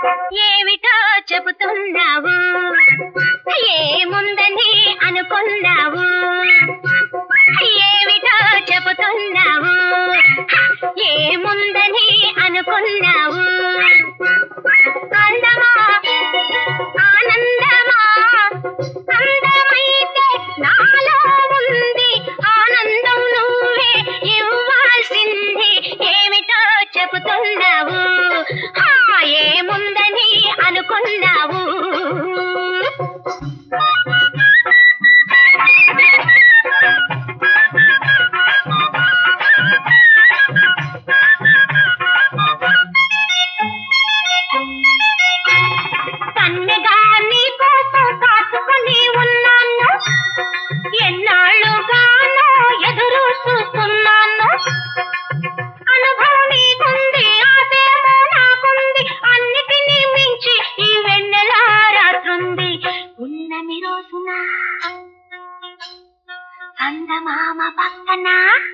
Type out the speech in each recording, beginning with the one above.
ఏమిటో చెబుతున్నావు ఏముందని అనుకున్నావు ఏమిటో చెబుతున్నావు ఏముందని అనుకున్నావు అందమా ఆనందమా అందమైతే నాలో ఉంది ఆనందం నువ్వే ఇవ్వాల్సింది ఏమిటో చెబుతున్నావు హా, ఏముందని అనుకున్నావు కన్నెగా నీ కోసం కాచుకొని ఉన్నాను ఎన్నాళ్ళుగానో ఎదురు చూస్తున్నాను అనుభవం నీకుంది ఆశేమో నాకుంది అన్నిటినీ మించి ఈ వెన్నెల రాత్రుంది ఉన్నమి రోజున చందమామ పక్కన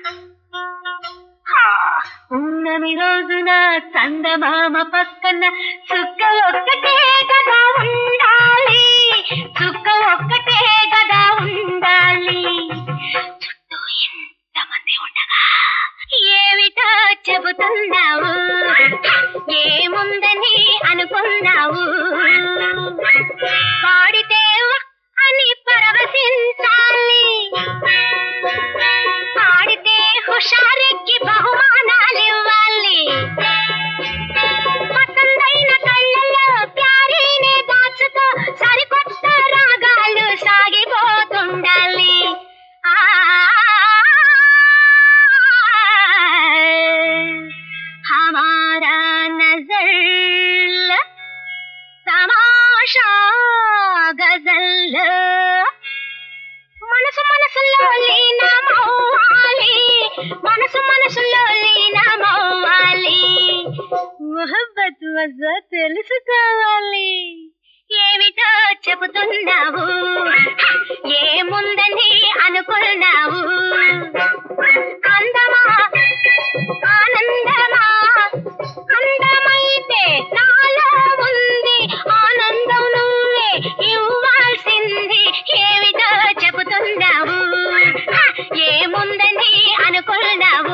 హా, ఉన్నమి రోజున చందమామ పక్కన చుక్క ఒక్కటే కదా ఉండాలి చుక్క ఒక్కటే కదా ఉండాలి చుట్టూ ఎంతమంది ఉండగా ఏమిటో చెబుతున్నావు ఏముందని అనుకున్నావు పాడితే వా అని పరవశించాలి పాడితే హుషారెక్కి బహుమానాలివ్వాలి పసందైన కళ్ళలో ప్యారీనే దాచుతూ సరికొత్త రాగాలు సాగిపోతుండాలి ఆ హమారా నజర్ తమాషా గజల్ మనసు మనసులో లీనమవ్వాలి మనసు మనసులో లీనమవ్వాలి మొహబ్బత్ వజ తెలుసుకోవాలి ఏమిటో చెబుతున్నావు ఏముందని అనుకున్నావు అందమా ఆనందమా అందమైతే నాలో ఉంది ఆనందం నువ్వే ఇవ్వాల్సింది ఏమిటో చెబుతున్నావు హ, ఏముందని అనుకున్నావు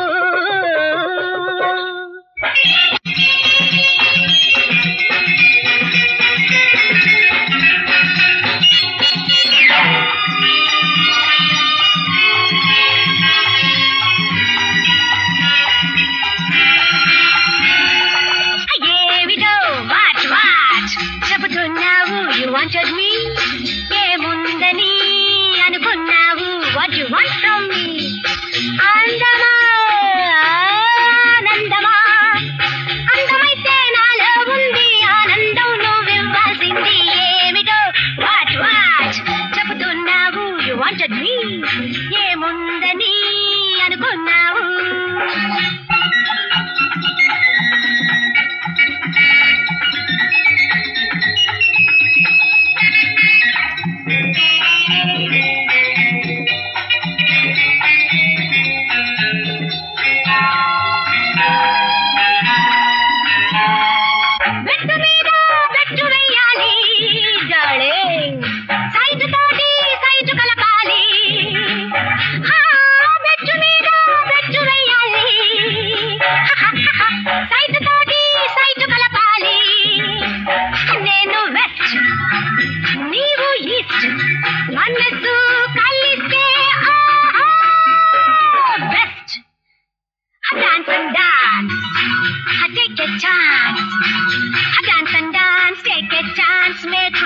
ఏమిటో వాట్ వాట్ చెబుతున్నావు యు వాంటెడ్ మీ ఏముందని అనుకున్నావు what you want from me అందమా ఆనందమా అందమైతే నాలో ఉంది ఆనందం నువ్వివ్వాల్సింది ఏమిటో వాట్ వాట్ చెబుతున్నావు యు వాంటెడ్ మీ ఏముందని అనుకున్నావు వెట్టు మీద వెట్టు వెయ్యాలి డార్లింగ్ సైజు తోటి సైజు కలపాలి హా, వెట్టు మీద వెట్టు వెయ్యాలి సైజు తోటి సైజు కలపాలి నేను వెస్ట్ నీవు ఈస్ట్ మనసు కలిస్తే best dance and dance take a chance. Dance and dance, take a chance, make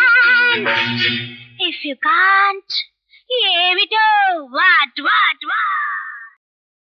romance. If you can't, ఏమిటో what, what, what?